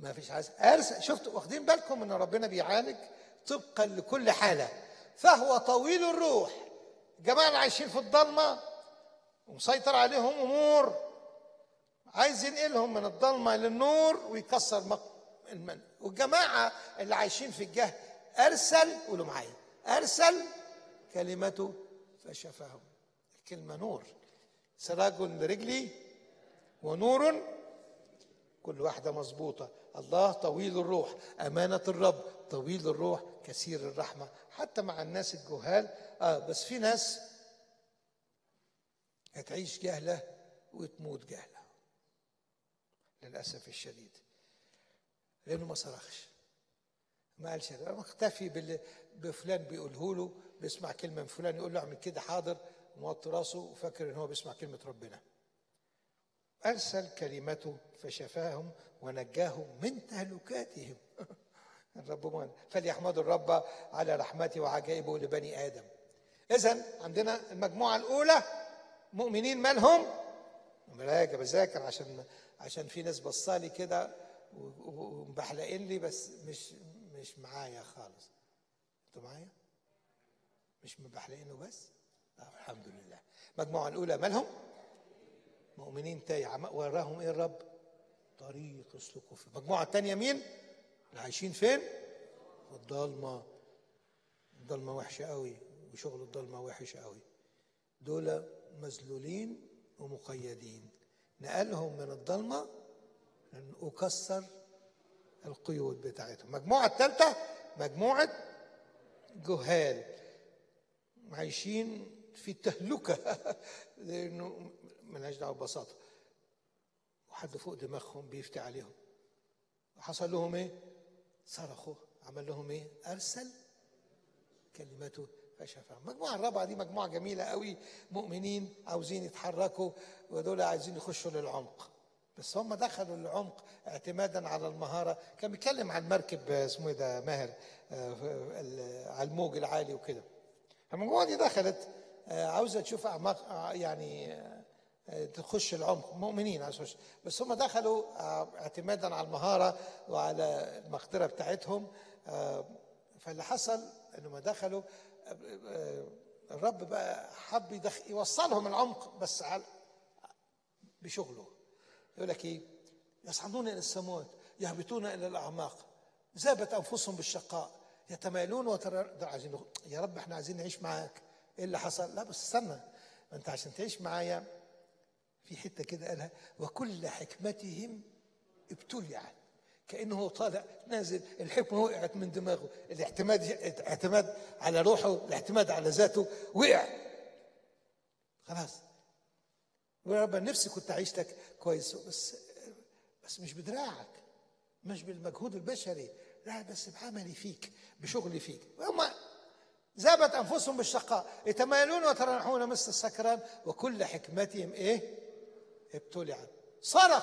ما فيش عايز ارسل شفتوا واخدين بالكم ان ربنا بيعالج طبقا لكل حاله فهو طويل الروح الجماعه اللي عايشين في الضلمه ومسيطر عليهم امور عايز ينقلهم من الضلمه للنور ويكسر مق- المن والجماعه اللي عايشين في الجهل ارسل قولوا معايا ارسل كلمته فشفاهم الكلمه نور سراج لرجلي ونور كل واحده مظبوطه الله طويل الروح امانه الرب طويل الروح كثير الرحمه حتى مع الناس الجهال اه بس في ناس هتعيش جهله وتموت جهله للاسف الشديد لانه ما صرخش ما قالش انا مكتفي بال... بفلان بيقوله له بيسمع كلمه من فلان يقول له اعمل كده حاضر موطي راسه وفاكر ان هو بيسمع كلمه ربنا ارسل كلمته فشفاهم ونجاهم من تهلكاتهم الرب مان فليحمدوا الرب على رحمته وعجائبه لبني ادم اذا عندنا المجموعه الاولى مؤمنين مالهم براجع بذاكر عشان عشان في ناس بصالي كده و- و- ومبحلقين لي بس مش مش معايا خالص انتوا معايا مش مبحلقينه بس آه الحمد لله المجموعه الاولى مالهم مؤمنين تايه عم- وراهم ايه الرب طريق اسلكوا فيه المجموعه الثانيه مين اللي عايشين فين في الضلمه الضلمه وحشه قوي وشغل الضلمه وحش قوي دول مذلولين ومقيدين نقلهم من الضلمه ان اكسر القيود بتاعتهم المجموعه الثالثه مجموعه جهال عايشين في تهلكه لانه ملهاش دعوه ببساطه وحد فوق دماغهم بيفتي عليهم حصل لهم ايه؟ صرخوا عمل لهم ايه؟ ارسل كلمته فشفاهم المجموعة الرابعة دي مجموعة جميلة قوي مؤمنين عاوزين يتحركوا ودول عايزين يخشوا للعمق بس هم دخلوا للعمق اعتمادا على المهارة كان بيتكلم عن مركب آه، اسمه ايه ده ماهر آه، في ال- على الموج العالي وكده المجموعة دي دخلت آه، عاوزة تشوف أعماق آه، يعني آه، آه، تخش العمق مؤمنين عايز تخش بس هم دخلوا آه، اعتمادا على المهارة وعلى المقدرة بتاعتهم آه، فاللي حصل انه ما دخلوا آه، آه، الرب بقى حب يدخ- يوصلهم العمق بس على بشغله يقول لك ايه يصعدون الى السماوات يهبطون الى الاعماق ذابت انفسهم بالشقاء يتمايلون وترى ده عايزين نخ- يا رب احنا عايزين نعيش معاك ايه اللي حصل لا بس استنى ما انت عشان تعيش معايا في حته كده قالها وكل حكمتهم ابتلعت كانه هو طالع نازل الحكمه وقعت من دماغه الاعتماد الاعتماد على روحه الاعتماد على ذاته وقع خلاص يا رب أنا نفسي كنت عايش لك كويس بس بس مش بدراعك مش بالمجهود البشري لا بس بعملي فيك بشغلي فيك هم ذابت انفسهم بالشقاء يتمايلون ويترنحون مثل السكران وكل حكمتهم ايه؟ ابتلعت صرخ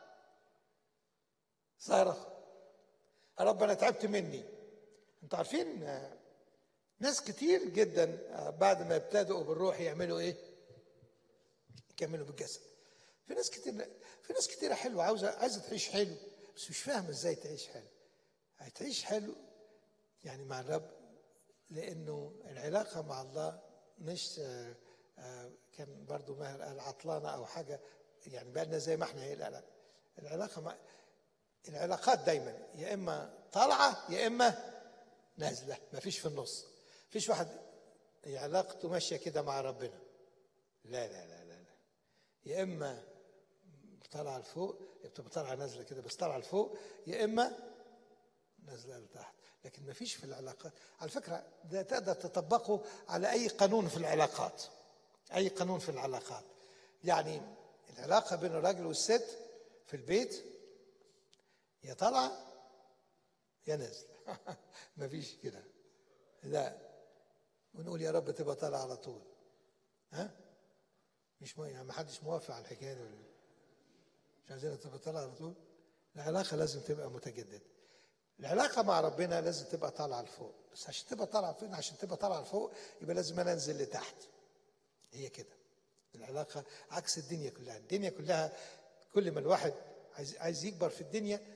صرخ يا رب انا تعبت مني انتوا عارفين آه، ناس كتير جدا آه، بعد ما ابتدأوا بالروح يعملوا ايه؟ يكملوا بالجسد في ناس كتير في ناس كتيرة حلوة عاوزة عايزة تعيش حلو بس مش فاهمة ازاي تعيش حلو هتعيش حلو يعني مع الرب لانه العلاقة مع الله مش آه، آه، كان برضو ماهر قال عطلانة او حاجة يعني بالنا زي ما احنا هي لا لا العلاقة مع العلاقات دايما يا اما طالعة يا اما نازلة مفيش في النص مفيش واحد علاقته ماشية كده مع ربنا لا لا لا لا لا يا اما طالعه لفوق بتبقى طالعه نازله كده بس طالعه لفوق يا اما نازله لتحت لكن ما فيش في العلاقات على فكره ده تقدر تطبقه على اي قانون في العلاقات اي قانون في العلاقات يعني العلاقه بين الراجل والست في البيت يا طالعه يا نازله ما فيش كده لا ونقول يا رب تبقى طالعه على طول ها مش ما يعني ما حدش موافق على الحكايه دي ولا إيه؟ مش عايزينها تبقى طالعه على طول العلاقه لازم تبقى متجدده العلاقه مع ربنا لازم تبقى طالعه لفوق بس عشان تبقى طالعه فين عشان تبقى طالعه لفوق يبقى لازم انا انزل لتحت هي كده العلاقه عكس الدنيا كلها الدنيا كلها كل ما الواحد عايز عايز يكبر في الدنيا